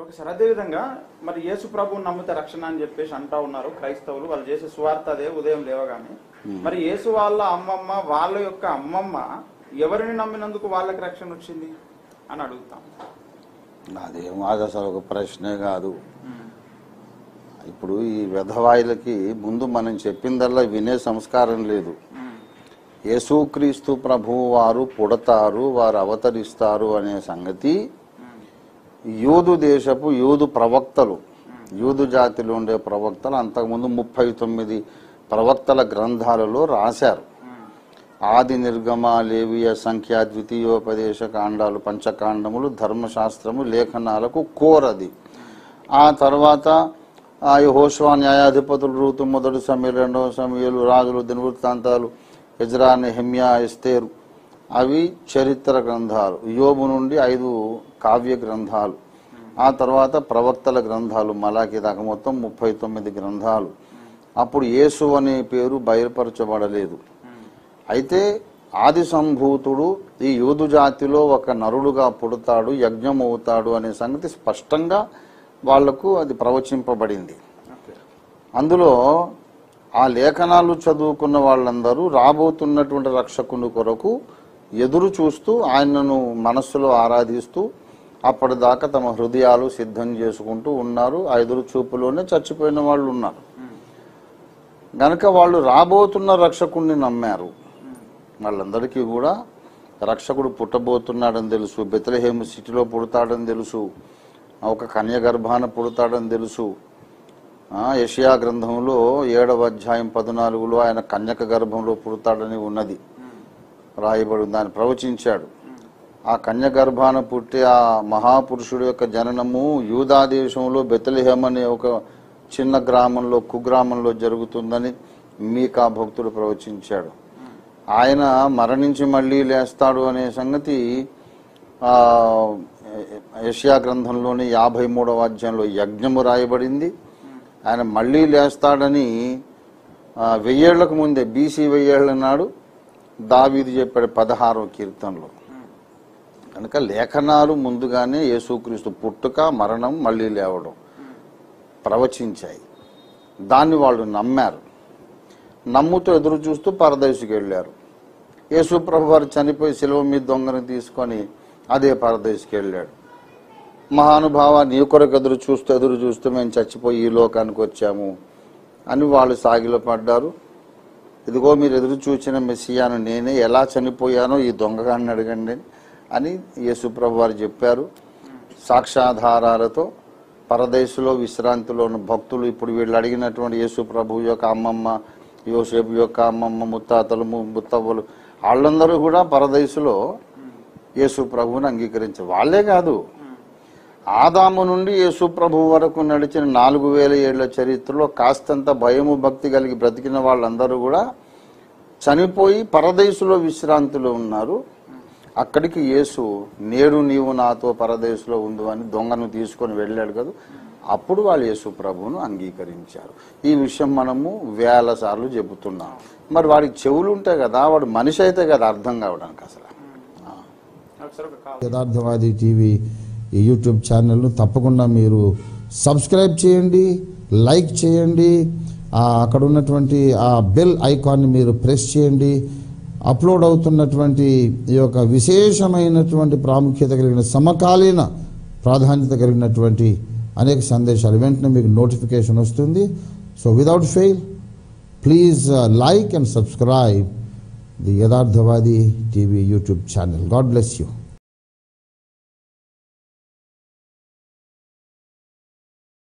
Okay sir అదేవిధంగా మరి యేసు ప్రభువుని నమ్మితే రక్షణ అని చెప్పేసి అంటా ఉన్నారు క్రైస్తవులు వాళ్ళు చేసే స్వార్థ అదే ఉదయం లేవగానే మరి యేసు వాళ్ళ అమ్మమ్మ వాళ్ళ యొక్క అమ్మమ్మ ఎవరిని నమ్మినందుకు వాళ్ళకి రక్షణ వచ్చింది అని అడుగుతాం అదేం అది అసలు ఒక ప్రశ్నే కాదు ఇప్పుడు ఈ వెధవాయిలకి ముందు మనం చెప్పిందల్లా వినే సంస్కారం లేదు యేసుక్రీస్తు ప్రభువు వారు పుడతారు వారు అవతరిస్తారు అనే సంగతి యూదు దేశపు యూదు ప్రవక్తలు యూదు జాతిలో ఉండే ప్రవక్తలు అంతకుముందు ముప్పై తొమ్మిది ప్రవక్తల గ్రంథాలలో రాశారు ఆది నిర్గమ లేవియ సంఖ్య ద్వితీయోపదేశ కాండాలు పంచకాండములు ధర్మశాస్త్రము లేఖనాలకు కోరది ఆ తర్వాత ఆ యెహోషువ న్యాయాధిపతులు రూతు మొదటి సమయాలు రెండవ సమయాలు రాజులు దినవృత్తాంతాలు ఎజ్రా నెహమ్యా ఎస్తేరు అవి చరిత్ర గ్రంథాలు యోబు నుండి ఐదు కావ్య గ్రంథాలు ఆ తర్వాత ప్రవక్తల గ్రంథాలు మలాకి దాకా మొత్తం ముప్పై తొమ్మిది గ్రంథాలు అప్పుడు యేసు అనే పేరు బయలుపరచబడలేదు అయితే ఆది సంభూతుడు ఈ యూదు జాతిలో ఒక నరుడుగా పుడతాడు యజ్ఞం అవుతాడు అనే సంగతి స్పష్టంగా వాళ్లకు అది ప్రవచింపబడింది ఓకే అందులో ఆ లేఖనాలు చదువుకున్న వాళ్ళందరూ రాబోతున్నటువంటి రక్షకుని కొరకు ఎదురు చూస్తూ ఆయనను మనస్సులో ఆరాధిస్తూ అప్పటిదాకా తమ హృదయాలు సిద్ధం చేసుకుంటూ ఉన్నారు ఆ ఎదురు చూపులోనే చచ్చిపోయిన వాళ్ళు ఉన్నారు గనక వాళ్ళు రాబోతున్న రక్షకుణ్ణి నమ్మారు వాళ్ళందరికీ కూడా రక్షకుడు పుట్టబోతున్నాడని తెలుసు బెతలహేము సిటీలో పుడతాడని తెలుసు ఒక కన్య గర్భాన పుడతాడని తెలుసు ఆ, యెషయా గ్రంథంలో ఏడవ అధ్యాయం పద్నాలుగులో ఆయన కన్యక గర్భంలో పుడతాడని ఉన్నది రాయబడి ఉంది. ఆయన ప్రవచించాడు ఆ కన్య గర్భాన పుట్టే ఆ మహాపురుషుడు యొక్క జననము యూదా దేశంలో బెతలిహేం అనే ఒక చిన్న గ్రామంలో కుగ్రామంలో జరుగుతుందని మీకా భక్తుడు ప్రవచించాడు ఆయన మరణించి మళ్ళీ లేస్తాడు అనే సంగతి ఆ యష్యా గ్రంథంలోని యాభై మూడవ అధ్యాయంలో యజ్ఞము రాయబడింది ఆయన మళ్ళీ లేస్తాడని ఆ, వెయ్యేళ్లకు ముందే బీసీ వెయ్యేళ్ల నాడు దావీదు చెప్పాడు పదహారో కీర్తనలో కనుక లేఖనాలు ముందుగానే యేసుక్రీస్తు పుట్టుక మరణం మళ్ళీ లేవడం ప్రవచించాయి దాన్ని వాళ్ళు నమ్మారు నమ్ముతూ ఎదురు చూస్తూ పరదేశుకి వెళ్ళారు యేసు ప్రభు వారు చనిపోయి సెలవు మీద దొంగని తీసుకొని అదే పరదేశుకి వెళ్ళాడు మహానుభావ నీ కొరకు ఎదురు చూస్తూ ఎదురు చూస్తూ మేము చచ్చిపోయి ఈ లోకానికి వచ్చాము అని వాళ్ళు సాగిలో పడ్డారు ఇదిగో మీరు ఎదురు చూచిన మెస్సియాను నేనే ఎలా చనిపోయానో ఈ దొంగగాన్ని అడగండి అని యేసుప్రభు వారు చెప్పారు సాక్ష్యాధారాలతో పరదేశంలో విశ్రాంతిలో ఉన్న భక్తులు ఇప్పుడు వీళ్ళు అడిగినటువంటి యేసు ప్రభు యొక్క అమ్మమ్మ యోసేపు యొక్క అమ్మమ్మ ముత్తాతలు ము- ముత్తవ్వలు వాళ్ళందరూ కూడా పరదేశంలో యేసు ప్రభువుని అంగీకరించారు వాళ్ళే కాదు ఆదాము నుండి యేసు ప్రభు వరకు నడిచిన నాలుగు వేల ఏళ్ల చరిత్రలో కాస్తంత భయము భక్తి కలిగి బ్రతికిన వాళ్ళందరూ కూడా చనిపోయి పరదేశులో విశ్రాంతిలో ఉన్నారు అక్కడికి యేసు నేడు నీవు నాతో పరదేశంలో ఉండు అని దొంగను తీసుకొని వెళ్ళాడు కదా అప్పుడు వాళ్ళు యేసు ప్రభువును అంగీకరించారు ఈ విషయం మనము వేల సార్లు చెబుతున్నాం మరి వాడికి చెవులు ఉంటాయి కదా వాడు మనిషి అయితే కదా అర్థం కావడానికి అసలు ఆ. ఒకసారి ఒక కాల్ యథార్థవాది టీవీ ఈ యూట్యూబ్ ఛానల్ను తప్పకుండా మీరు సబ్స్క్రైబ్ చేయండి లైక్ చేయండి ఆ అక్కడ ఉన్నటువంటి ఆ బెల్ ఐకాన్ని మీరు ప్రెస్ చేయండి అప్లోడ్ అవుతున్నటువంటి ఈ యొక్క విశేషమైనటువంటి ప్రాముఖ్యత కలిగిన సమకాలీన ప్రాధాన్యత కలిగినటువంటి అనేక సందేశాలు వెంటనే మీకు నోటిఫికేషన్ వస్తుంది so without fail please like and subscribe the Yatharthavadi TV YouTube channel God bless you